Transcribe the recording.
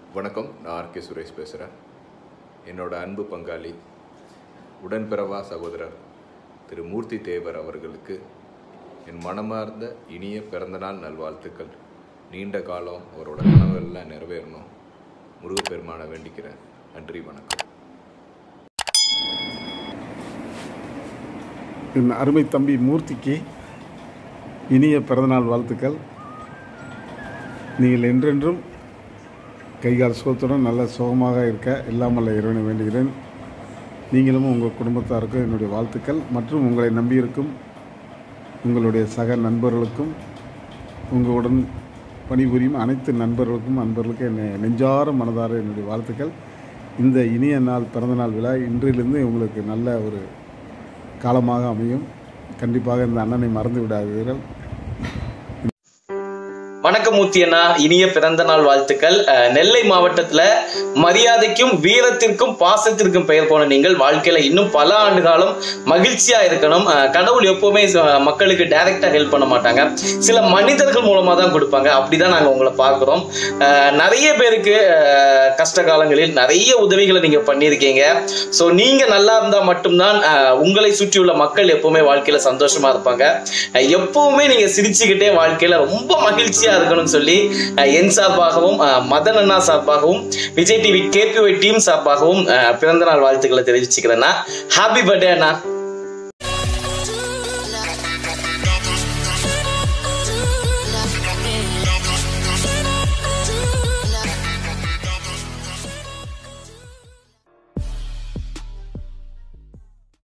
வணக்கம் நான் ஆர்கே சுரேஷ் பேசுகிறேன் என்னோட அன்பு பங்காளி உடன்பிறவா சகோதரர் திரு மூர்த்தி தேவர் அவர்களுக்கு என் மனமார்ந்த இனிய பிறந்தநாள் நல்வாழ்த்துக்கள் நீண்ட காலம் அவரோட கனவெல்லாம் நிறைவேறணும் முருகப்பெருமானை வேண்டிக்கிறேன் நன்றி வணக்கம் என் அருமை தம்பி மூர்த்திக்கு இனிய பிறந்தநாள் வாழ்த்துக்கள் நீங்கள் என்றென்றும் கைகால் சுகத்துடன் நல்ல சுகமாக இருக்க இல்லாமல் இறைவனை வேண்டுகிறேன் நீங்களும் உங்கள் குடும்பத்தாருக்கும் என்னுடைய வாழ்த்துக்கள் மற்றும் உங்களை நம்பியிருக்கும் உங்களுடைய சக நண்பர்களுக்கும் உங்களுடன் பணிபுரியும் அனைத்து நண்பர்களுக்கும் அன்பர்களுக்கும் என்னை நெஞ்சார மனதார என்னுடைய வாழ்த்துக்கள் இந்த இனிய நாள் பிறந்தநாள் விழா இன்றிலிருந்து உங்களுக்கு நல்ல ஒரு காலமாக அமையும் கண்டிப்பாக இந்த அண்ணனை மறந்து விடாதீர்கள் வணக்கம் மூர்த்தி அண்ணா இனிய பிறந்த நாள் வாழ்த்துக்கள் அஹ், நெல்லை மாவட்டத்துல மரியாதைக்கும் வீரத்திற்கும் பாசத்திற்கும் பெயர் போன நீங்கள் வாழ்க்கையில இன்னும் பல ஆண்டு காலம் மகிழ்ச்சியா இருக்கணும் அஹ், கடவுள் எப்பவுமே ச- மக்களுக்கு டைரக்டா ஹெல்ப் பண்ண மாட்டாங்க சில மனிதர்கள் மூலமா தான் கொடுப்பாங்க அப்படிதான் நாங்க உங்களை பார்க்கிறோம் அஹ், நிறைய பேருக்கு அஹ், கஷ்ட காலங்களில் நிறைய உதவிகளை நீங்க பண்ணியிருக்கீங்க ஸோ நீங்க நல்லா இருந்தா மட்டும்தான் அஹ், உங்களை சுற்றியுள்ள மக்கள் எப்பவுமே வாழ்க்கையில சந்தோஷமா இருப்பாங்க அஹ், எப்பவுமே நீங்க சிரிச்சுக்கிட்டே வாழ்க்கையில ரொம்ப மகிழ்ச்சியா இருக்கணும்னு சொல்லி அஹ், என் சார்பாகவும் அஹ், மதன் அண்ணா சார்பாகவும் விஜய் டிவி கேபிஒய் டீம் சார்பாகவும் அஹ், பிறந்த நாள் வாழ்த்துக்களை தெரிவிச்சுக்கிறேன்னா ஹாப்பி பர்த்டே அண்ணா